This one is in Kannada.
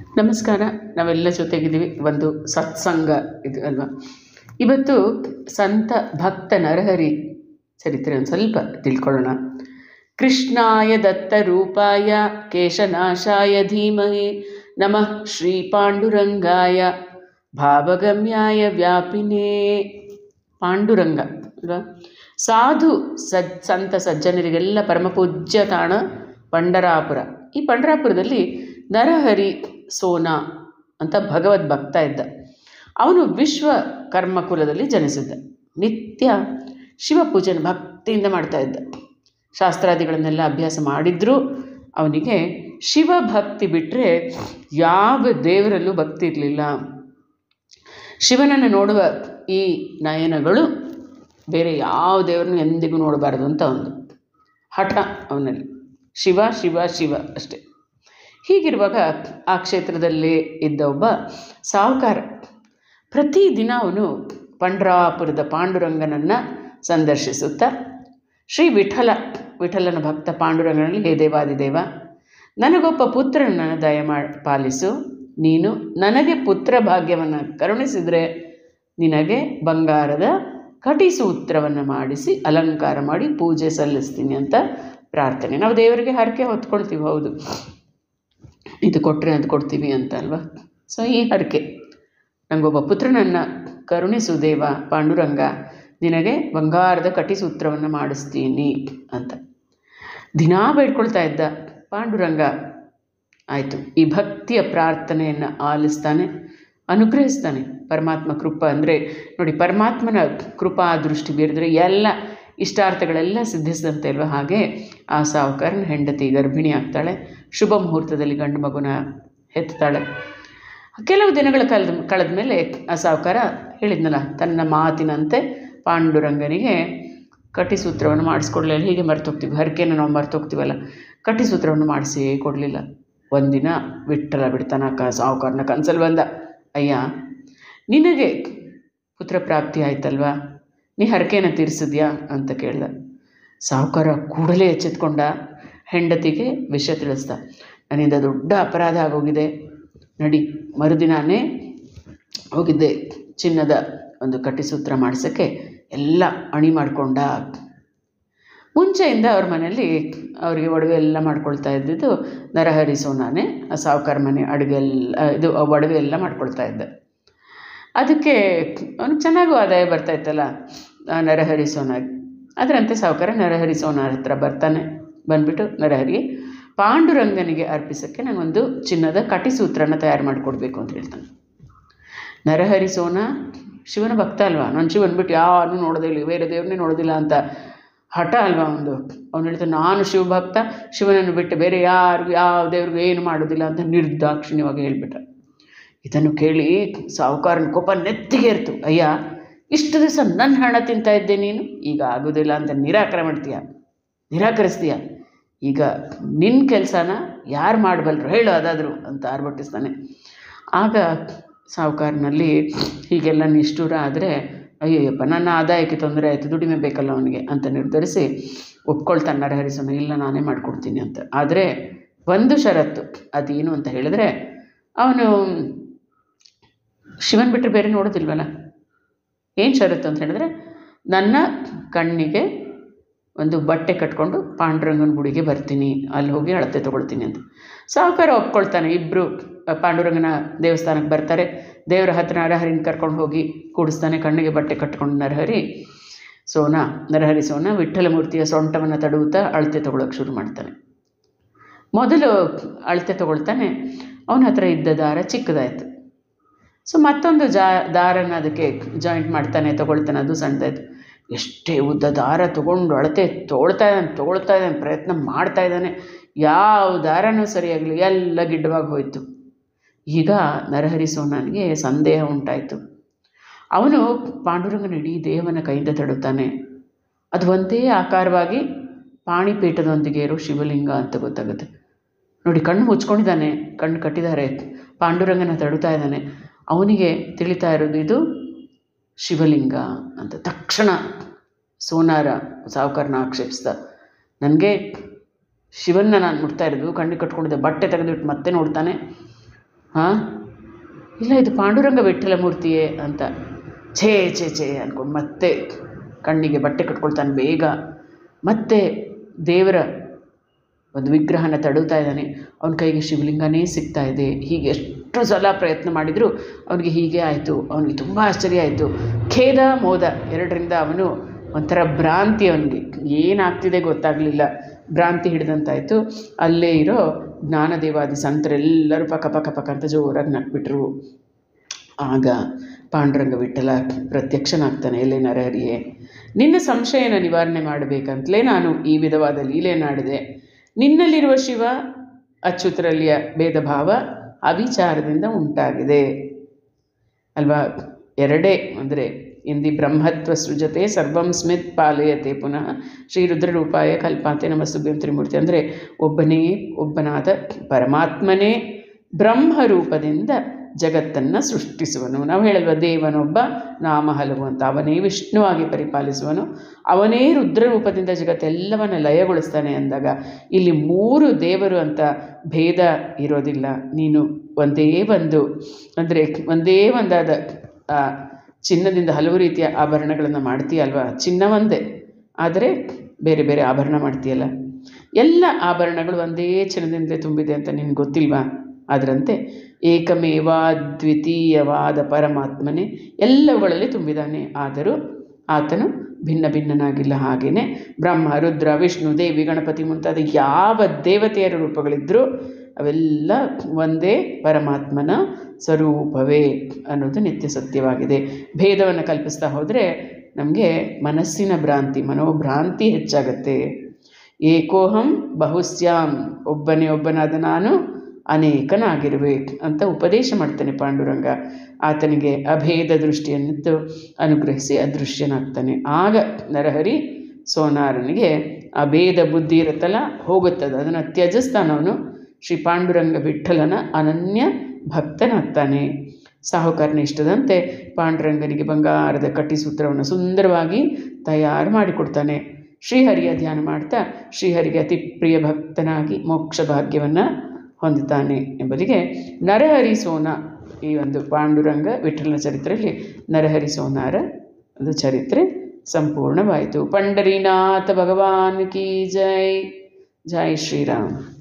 ನಮಸ್ಕಾರ ನಾವೆಲ್ಲ ಜೊತೆಗಿದ್ದೀವಿ ಒಂದು ಸತ್ಸಂಗ ಇದು ಅಲ್ವಾ ಇವತ್ತು ಸಂತ ಭಕ್ತ ನರಹರಿ ಚರಿತ್ರೆ ಒಂದು ಸ್ವಲ್ಪ ತಿಳ್ಕೊಳ್ಳೋಣ ಕೃಷ್ಣಾಯ ದತ್ತ ರೂಪಾಯ ಕೇಶನಾಶಾಯ ಧೀಮಹಿ ನಮಃ ಶ್ರೀ ಪಾಂಡುರಂಗಾಯ ಭಾವಗಮ್ಯಾಯ ವ್ಯಾಪಿನೇ ಪಾಂಡುರಂಗ ಅಲ್ವಾ ಸಾಧು ಸಜ್ ಸಂತ ಸಜ್ಜನರಿಗೆಲ್ಲ ಪರಮಪೂಜ್ಯ ತಾಣ ಪಂಡರಾಪುರ ಈ ಪಂಡರಾಪುರದಲ್ಲಿ ನರಹರಿ ಸೋನಾ ಅಂತ ಭಗವದ್ ಭಕ್ತ ಇದ್ದ ಅವನು ವಿಶ್ವ ಕರ್ಮಕುಲದಲ್ಲಿ ಜನಿಸಿದ್ದ ನಿತ್ಯ ಶಿವಪೂಜೆನ ಭಕ್ತಿಯಿಂದ ಮಾಡ್ತಾ ಇದ್ದ ಶಾಸ್ತ್ರಾದಿಗಳನ್ನೆಲ್ಲ ಅಭ್ಯಾಸ ಮಾಡಿದ್ರೂ ಅವನಿಗೆ ಶಿವಭಕ್ತಿ ಬಿಟ್ಟರೆ ಯಾವ ದೇವರಲ್ಲೂ ಭಕ್ತಿ ಇರಲಿಲ್ಲ ಶಿವನನ್ನು ನೋಡುವ ಈ ನಯನಗಳು ಬೇರೆ ಯಾವ ದೇವರನ್ನು ಎಂದಿಗೂ ನೋಡಬಾರ್ದು ಅಂತ ಒಂದು ಹಠ ಅವನಲ್ಲಿ ಶಿವ ಶಿವ ಶಿವ ಅಷ್ಟೆ ಹೀಗಿರುವಾಗ ಆ ಕ್ಷೇತ್ರದಲ್ಲಿ ಇದ್ದ ಒಬ್ಬ ಸಾಹುಕಾರ ಪ್ರತಿದಿನ ಅವನು ಪಂಡ್ರಾಪುರದ ಪಾಂಡುರಂಗನನ್ನು ಸಂದರ್ಶಿಸುತ್ತಾ ಶ್ರೀ ವಿಠಲ ವಿಠಲನ ಭಕ್ತ ಪಾಂಡುರಂಗನಲ್ಲಿ ಹೇ ದೇವಾದಿದೇವ ನನಗೊಬ್ಬ ಪುತ್ರನನ್ನು ದಯ ಮಾ ಪಾಲಿಸು ನೀನು ನನಗೆ ಪುತ್ರ ಭಾಗ್ಯವನ್ನು ಕರುಣಿಸಿದರೆ ನಿನಗೆ ಬಂಗಾರದ ಕಟಿಸೂತ್ರವನ್ನು ಮಾಡಿಸಿ ಅಲಂಕಾರ ಮಾಡಿ ಪೂಜೆ ಸಲ್ಲಿಸ್ತೀನಿ ಅಂತ ಪ್ರಾರ್ಥನೆ ನಾವು ದೇವರಿಗೆ ಹರಕೆ ಹೊತ್ಕೊಳ್ತೀವಿ ಹೌದು ಇದು ಕೊಟ್ಟರೆ ಅದು ಕೊಡ್ತೀವಿ ಅಂತ ಅಲ್ವಾ ಸೊ ಈ ಹರಕೆ ನನಗೊಬ್ಬ ಪುತ್ರನನ್ನು ಕರುಣಿಸು ದೇವ ಪಾಂಡುರಂಗ ನಿನಗೆ ಬಂಗಾರದ ಕಟಿಸೂತ್ರವನ್ನು ಮಾಡಿಸ್ತೀನಿ ಅಂತ ದಿನಾ ಬೇಡ್ಕೊಳ್ತಾ ಇದ್ದ ಪಾಂಡುರಂಗ ಆಯಿತು ಈ ಭಕ್ತಿಯ ಪ್ರಾರ್ಥನೆಯನ್ನು ಆಲಿಸ್ತಾನೆ ಅನುಗ್ರಹಿಸ್ತಾನೆ ಪರಮಾತ್ಮ ಕೃಪ ಅಂದರೆ ನೋಡಿ ಪರಮಾತ್ಮನ ಕೃಪಾ ದೃಷ್ಟಿ ಬೀರಿದ್ರೆ ಎಲ್ಲ ಇಷ್ಟಾರ್ಥಗಳೆಲ್ಲ ಸಿದ್ಧಿಸಿದಂತೆ ಅಲ್ವ ಹಾಗೆ ಆ ಸಾಹುಕಾರನ ಹೆಂಡತಿ ಗರ್ಭಿಣಿ ಆಗ್ತಾಳೆ ಶುಭ ಮುಹೂರ್ತದಲ್ಲಿ ಗಂಡು ಮಗುನ ಹೆತ್ತಾಳೆ ಕೆಲವು ದಿನಗಳ ಕಳೆದ ಕಳೆದ ಮೇಲೆ ಆ ಸಾಹುಕಾರ ಹೇಳಿದ್ನಲ್ಲ ತನ್ನ ಮಾತಿನಂತೆ ಪಾಂಡುರಂಗನಿಗೆ ಕಟಿಸೂತ್ರವನ್ನು ಮಾಡಿಸ್ಕೊಡ್ಲಿಲ್ಲ ಹೀಗೆ ಮರ್ತೋಗ್ತೀವಿ ಹರಕೆನ ನಾವು ಮರ್ತೋಗ್ತೀವಲ್ಲ ಕಟಿಸೂತ್ರವನ್ನು ಮಾಡಿಸಿ ಕೊಡಲಿಲ್ಲ ಒಂದಿನ ಬಿಟ್ಟಲ್ಲ ಬಿಡ್ತಾನ ಕ ಸಾಹುಕಾರನ ಕನ್ಸಲ್ಲಿ ಬಂದ ಅಯ್ಯ ನಿನಗೆ ಪುತ್ರ ಪ್ರಾಪ್ತಿ ಆಯ್ತಲ್ವಾ ನೀ ಹರಕೆನ ತೀರಿಸಿದ್ಯಾ ಅಂತ ಕೇಳ್ದ ಸಾಹುಕಾರ ಕೂಡಲೇ ಎಚ್ಚೆತ್ಕೊಂಡ ಹೆಂಡತಿಗೆ ವಿಷಯ ತಿಳಿಸ್ದ ನನ್ನಿಂದ ದೊಡ್ಡ ಅಪರಾಧ ಆಗೋಗಿದೆ ನಡಿ ಮರುದಿನಾನೇ ಹೋಗಿದ್ದೆ ಚಿನ್ನದ ಒಂದು ಕಟಿಸೂತ್ರ ಮಾಡಿಸೋಕ್ಕೆ ಎಲ್ಲ ಅಣಿ ಮಾಡಿಕೊಂಡ ಮುಂಚೆಯಿಂದ ಅವ್ರ ಮನೆಯಲ್ಲಿ ಅವರಿಗೆ ಒಡವೆ ಎಲ್ಲ ಮಾಡ್ಕೊಳ್ತಾ ಇದ್ದಿದ್ದು ನರಹರಿ ಸೋನಾನೇ ಆ ಸಾಹುಕಾರ ಮನೆ ಅಡುಗೆ ಎಲ್ಲ ಇದು ಒಡವೆ ಎಲ್ಲ ಮಾಡ್ಕೊಳ್ತಾ ಇದ್ದ ಅದಕ್ಕೆ ಅವ್ನಿಗೆ ಚೆನ್ನಾಗೂ ಆದಾಯ ಬರ್ತಾಯಿತ್ತಲ್ಲ ನರಹರಿ ಸೋನಾಗಿ ಅದರಂತೆ ಸಾಹುಕಾರ ನರಹರಿ ಸೋನಾರ್ ಹತ್ರ ಬರ್ತಾನೆ ಬಂದ್ಬಿಟ್ಟು ನರಹರಿಗೆ ಪಾಂಡುರಂಗನಿಗೆ ಅರ್ಪಿಸೋಕ್ಕೆ ನನಗೊಂದು ಚಿನ್ನದ ಕಟಿಸೂತ್ರನ ತಯಾರು ಮಾಡಿಕೊಡ್ಬೇಕು ಅಂತ ಹೇಳ್ತಾನೆ ನರಹರಿ ಸೋನ ಶಿವನ ಭಕ್ತ ಅಲ್ವಾ ನಾನು ಶಿವನ್ ಬಿಟ್ಟು ಯಾರನ್ನೂ ನೋಡೋದೇ ಇಲ್ಲ ಬೇರೆ ದೇವ್ರನ್ನೇ ನೋಡೋದಿಲ್ಲ ಅಂತ ಹಠ ಅಲ್ವಾ ಒಂದು ಅವ್ನು ಹೇಳ್ತಾನೆ ನಾನು ಶಿವಭಕ್ತ ಶಿವನನ್ನು ಬಿಟ್ಟು ಬೇರೆ ಯಾರಿಗೂ ಯಾವ ದೇವ್ರಿಗೂ ಏನು ಮಾಡೋದಿಲ್ಲ ಅಂತ ನಿರ್ದಾಕ್ಷಿಣ್ಯವಾಗಿ ಹೇಳ್ಬಿಟ್ಟ ಇದನ್ನು ಕೇಳಿ ಸಾಹುಕಾರನ ಕೋಪ ನೆತ್ತಿಗೆ ಇರ್ತು ಅಯ್ಯ ಇಷ್ಟು ದಿವಸ ನನ್ನ ಹಣ ತಿಂತಾ ಇದ್ದೆ ನೀನು ಈಗ ಆಗೋದಿಲ್ಲ ಅಂತ ನಿರಾಕರಣೆ ಮಾಡ್ತೀಯ ನಿರಾಕರಿಸ್ತೀಯ ಈಗ ನಿನ್ನ ಕೆಲಸನ ಯಾರು ಮಾಡಬಲ್ಲರು ಹೇಳು ಅದಾದರೂ ಅಂತ ಆರ್ಭಟಿಸ್ತಾನೆ ಆಗ ಸಾಹುಕಾರನಲ್ಲಿ ಹೀಗೆಲ್ಲ ನಿಷ್ಠೂರ ಆದರೆ ಅಯ್ಯಯ್ಯಪ್ಪ ನನ್ನ ಆದಾಯಕ್ಕೆ ತೊಂದರೆ ಆಯಿತು ದುಡಿಮೆ ಬೇಕಲ್ಲ ಅವನಿಗೆ ಅಂತ ನಿರ್ಧರಿಸಿ ಒಪ್ಕೊಳ್ತಾನೆ ನರಹರಿಸೋನು ಇಲ್ಲ ನಾನೇ ಮಾಡಿಕೊಡ್ತೀನಿ ಅಂತ ಆದರೆ ಒಂದು ಷರತ್ತು ಅದೇನು ಅಂತ ಹೇಳಿದ್ರೆ ಅವನು ಶಿವನ್ ಬಿಟ್ಟರೆ ಬೇರೆ ನೋಡೋದಿಲ್ವಲ್ಲ ಏನು ಷರತ್ತು ಅಂತ ಹೇಳಿದ್ರೆ ನನ್ನ ಕಣ್ಣಿಗೆ ಒಂದು ಬಟ್ಟೆ ಕಟ್ಕೊಂಡು ಪಾಂಡುರಂಗನ ಗುಡಿಗೆ ಬರ್ತೀನಿ ಅಲ್ಲಿ ಹೋಗಿ ಅಳತೆ ತೊಗೊಳ್ತೀನಿ ಅಂತ ಸಾಹುಕಾರ ಒಪ್ಕೊಳ್ತಾನೆ ಇಬ್ಬರು ಪಾಂಡುರಂಗನ ದೇವಸ್ಥಾನಕ್ಕೆ ಬರ್ತಾರೆ ದೇವರ ಹತ್ರ ನರಹರಿನ ಕರ್ಕೊಂಡು ಹೋಗಿ ಕೂಡಿಸ್ತಾನೆ ಕಣ್ಣಿಗೆ ಬಟ್ಟೆ ಕಟ್ಕೊಂಡು ನರಹರಿ ಸೋನ ನರಹರಿ ಸೋನ ವಿಠ್ಠಲ ಮೂರ್ತಿಯ ಸೊಂಟವನ್ನು ತಡವುತ್ತಾ ಅಳತೆ ತೊಗೊಳಕ್ಕೆ ಶುರು ಮಾಡ್ತಾನೆ ಮೊದಲು ಅಳತೆ ತೊಗೊಳ್ತಾನೆ ಅವನ ಹತ್ರ ಇದ್ದ ದಾರ ಚಿಕ್ಕದಾಯಿತು ಸೊ ಮತ್ತೊಂದು ಜಾ ದಾರನ ಅದಕ್ಕೆ ಜಾಯಿಂಟ್ ಮಾಡ್ತಾನೆ ತೊಗೊಳ್ತಾನೆ ಅದು ಸಣ್ಣದಾಯಿತು ಎಷ್ಟೇ ಉದ್ದ ದಾರ ತೊಗೊಂಡು ಅಳತೆ ತೊಗೊಳ್ತಾ ಇದ್ದಾನೆ ತೊಗೊಳ್ತಾ ಇದ್ದಾನೆ ಪ್ರಯತ್ನ ಮಾಡ್ತಾ ಇದ್ದಾನೆ ಯಾವ ದಾರನೂ ಸರಿಯಾಗಲಿ ಎಲ್ಲ ಗಿಡ್ಡವಾಗಿ ಹೋಯಿತು ಈಗ ನರಹರಿ ಸೋನನಿಗೆ ಸಂದೇಹ ಉಂಟಾಯಿತು ಅವನು ಪಾಂಡುರಂಗನ ಇಡೀ ದೇಹವನ್ನು ಕೈಯಿಂದ ತಡುತ್ತಾನೆ ಅದು ಒಂದೇ ಆಕಾರವಾಗಿ ಪಾಣಿಪೀಠದೊಂದಿಗೆ ಇರೋ ಶಿವಲಿಂಗ ಅಂತ ಗೊತ್ತಾಗುತ್ತೆ ನೋಡಿ ಕಣ್ಣು ಮುಚ್ಕೊಂಡಿದ್ದಾನೆ ಕಣ್ಣು ಕಟ್ಟಿದ್ದಾರೆ ಪಾಂಡುರಂಗನ ತಡುತ್ತಾ ಇದ್ದಾನೆ ಅವನಿಗೆ ತಿಳಿತಾ ಇರೋದು ಇದು ಶಿವಲಿಂಗ ಅಂತ ತಕ್ಷಣ ಸೋನಾರ ಸಾಹುಕಾರನ ಆಕ್ಷೇಪಿಸ್ದ ನನಗೆ ಶಿವನ್ನ ನಾನು ಮುಟ್ತಾ ಇರೋದು ಕಣ್ಣು ಕಟ್ಕೊಂಡಿದ್ದೆ ಬಟ್ಟೆ ತೆಗೆದುಬಿಟ್ಟು ಮತ್ತೆ ನೋಡ್ತಾನೆ ಹಾಂ ಇಲ್ಲ ಇದು ಪಾಂಡುರಂಗ ವಿಠ್ಠಲ ಮೂರ್ತಿಯೇ ಅಂತ ಛೇ ಛೇ ಛೇ ಅಂದ್ಕೊಂಡು ಮತ್ತೆ ಕಣ್ಣಿಗೆ ಬಟ್ಟೆ ಕಟ್ಕೊಳ್ತಾನೆ ಬೇಗ ಮತ್ತೆ ದೇವರ ಒಂದು ವಿಗ್ರಹನ ತಡುತ್ತಾ ಇದ್ದಾನೆ ಅವನ ಕೈಗೆ ಶಿವಲಿಂಗನೇ ಸಿಗ್ತಾ ಇದೆ ಹೀಗೆ ಎಷ್ಟು ಸಲ ಪ್ರಯತ್ನ ಮಾಡಿದರೂ ಅವನಿಗೆ ಹೀಗೆ ಆಯಿತು ಅವನಿಗೆ ತುಂಬ ಆಶ್ಚರ್ಯ ಆಯಿತು ಖೇದ ಮೋದ ಎರಡರಿಂದ ಅವನು ಒಂಥರ ಭ್ರಾಂತಿ ಅವನಿಗೆ ಏನಾಗ್ತಿದೆ ಗೊತ್ತಾಗಲಿಲ್ಲ ಭ್ರಾಂತಿ ಹಿಡಿದಂತಾಯಿತು ಅಲ್ಲೇ ಇರೋ ಜ್ಞಾನದೇವಾದಿ ಸಂತರೆಲ್ಲರೂ ಪಕ ಪಕ ಪಕ ಅಂತ ಜೋರಾಗಿ ನಕ್ಬಿಟ್ರು ಆಗ ಪಾಂಡುರಂಗ ವಿಠಲ ಪ್ರತ್ಯಕ್ಷನಾಗ್ತಾನೆ ಎಲ್ಲೇ ನರಹರಿಯೇ ನಿನ್ನ ಸಂಶಯನ ನಿವಾರಣೆ ಮಾಡಬೇಕಂತಲೇ ನಾನು ಈ ವಿಧವಾದ ಲೀಲೆಯನ್ನಾಡಿದೆ ನಿನ್ನಲ್ಲಿರುವ ಶಿವ ಅಚ್ಯುತರಲ್ಲಿಯ ಭೇದ ಭಾವ ಅವಿಚಾರದಿಂದ ಉಂಟಾಗಿದೆ ಅಲ್ವಾ ಎರಡೇ ಅಂದರೆ ಇಂದಿ ಬ್ರಹ್ಮತ್ವ ಸೃಜತೆ ಸರ್ವಂ ಸ್ಮಿತ್ ಪಾಲಯತೆ ಪುನಃ ಶ್ರೀ ರುದ್ರರೂಪಾಯ ಕಲ್ಪಾತೆ ನಮಸ್ತುಭ್ಯಂ ತ್ರಿಮೂರ್ತಿ ಅಂದರೆ ಒಬ್ಬನೇ ಒಬ್ಬನಾದ ಪರಮಾತ್ಮನೇ ಬ್ರಹ್ಮರೂಪದಿಂದ ಜಗತ್ತನ್ನು ಸೃಷ್ಟಿಸುವನು ನಾವು ಹೇಳಲ್ವ ದೇವನೊಬ್ಬ ನಾಮ ಹಲವು ಅಂತ ಅವನೇ ವಿಷ್ಣುವಾಗಿ ಪರಿಪಾಲಿಸುವನು ಅವನೇ ರುದ್ರರೂಪದಿಂದ ಜಗತ್ತೆಲ್ಲವನ್ನು ಲಯಗೊಳಿಸ್ತಾನೆ ಅಂದಾಗ ಇಲ್ಲಿ ಮೂರು ದೇವರು ಅಂತ ಭೇದ ಇರೋದಿಲ್ಲ ನೀನು ಒಂದೇ ಒಂದು ಅಂದರೆ ಒಂದೇ ಒಂದಾದ ಆ ಚಿನ್ನದಿಂದ ಹಲವು ರೀತಿಯ ಆಭರಣಗಳನ್ನು ಮಾಡ್ತೀಯಲ್ವಾ ಚಿನ್ನ ಒಂದೇ ಆದರೆ ಬೇರೆ ಬೇರೆ ಆಭರಣ ಮಾಡ್ತೀಯಲ್ಲ ಎಲ್ಲ ಆಭರಣಗಳು ಒಂದೇ ಚಿನ್ನದಿಂದಲೇ ತುಂಬಿದೆ ಅಂತ ನಿನ್ಗೆ ಗೊತ್ತಿಲ್ವಾ ಅದರಂತೆ ಏಕಮೇವಾದ್ವಿತೀಯವಾದ ಪರಮಾತ್ಮನೇ ಎಲ್ಲವುಗಳಲ್ಲಿ ತುಂಬಿದ್ದಾನೆ ಆದರೂ ಆತನು ಭಿನ್ನ ಭಿನ್ನನಾಗಿಲ್ಲ ಹಾಗೆಯೇ ಬ್ರಹ್ಮ ರುದ್ರ ವಿಷ್ಣು ದೇವಿ ಗಣಪತಿ ಮುಂತಾದ ಯಾವ ದೇವತೆಯರ ರೂಪಗಳಿದ್ದರೂ ಅವೆಲ್ಲ ಒಂದೇ ಪರಮಾತ್ಮನ ಸ್ವರೂಪವೇ ಅನ್ನೋದು ನಿತ್ಯ ಸತ್ಯವಾಗಿದೆ ಭೇದವನ್ನು ಕಲ್ಪಿಸ್ತಾ ಹೋದರೆ ನಮಗೆ ಮನಸ್ಸಿನ ಭ್ರಾಂತಿ ಮನೋಭ್ರಾಂತಿ ಹೆಚ್ಚಾಗತ್ತೆ ಏಕೋಹಂ ಬಹುಸ್ಯಾಂ ಒಬ್ಬನೇ ಒಬ್ಬನಾದ ನಾನು ಅನೇಕನಾಗಿರುವೆ ಅಂತ ಉಪದೇಶ ಮಾಡ್ತಾನೆ ಪಾಂಡುರಂಗ ಆತನಿಗೆ ಅಭೇದ ದೃಷ್ಟಿಯನ್ನಿತ್ತು ಅನುಗ್ರಹಿಸಿ ಅದೃಶ್ಯನಾಗ್ತಾನೆ ಆಗ ನರಹರಿ ಸೋನಾರನಿಗೆ ಅಭೇದ ಬುದ್ಧಿ ಇರುತ್ತಲ್ಲ ಹೋಗುತ್ತದೆ ಅದನ್ನು ತ್ಯಜಿಸ್ತಾನವನು ಶ್ರೀ ಪಾಂಡುರಂಗ ವಿಠಲನ ಅನನ್ಯ ಭಕ್ತನಾಗ್ತಾನೆ ಸಾಹುಕಾರನ ಇಷ್ಟದಂತೆ ಪಾಂಡುರಂಗನಿಗೆ ಬಂಗಾರದ ಕಟ್ಟಿಸೂತ್ರವನ್ನು ಸುಂದರವಾಗಿ ತಯಾರು ಮಾಡಿಕೊಡ್ತಾನೆ ಶ್ರೀಹರಿಯ ಧ್ಯಾನ ಮಾಡ್ತಾ ಶ್ರೀಹರಿಗೆ ಅತಿ ಪ್ರಿಯ ಭಕ್ತನಾಗಿ ಮೋಕ್ಷ ಭಾಗ್ಯವನ್ನು ಹೊಂದುತ್ತಾನೆ ಎಂಬುದಿಗೆ ನರಹರಿ ಸೋನ ಈ ಒಂದು ಪಾಂಡುರಂಗ ವಿಠಲನ ಚರಿತ್ರೆಯಲ್ಲಿ ನರಹರಿ ಸೋನಾರ ಒಂದು ಚರಿತ್ರೆ ಸಂಪೂರ್ಣವಾಯಿತು ಪಂಡರೀನಾಥ ಭಗವಾನ್ ಕಿ ಜೈ ಜೈ ಶ್ರೀರಾಮ್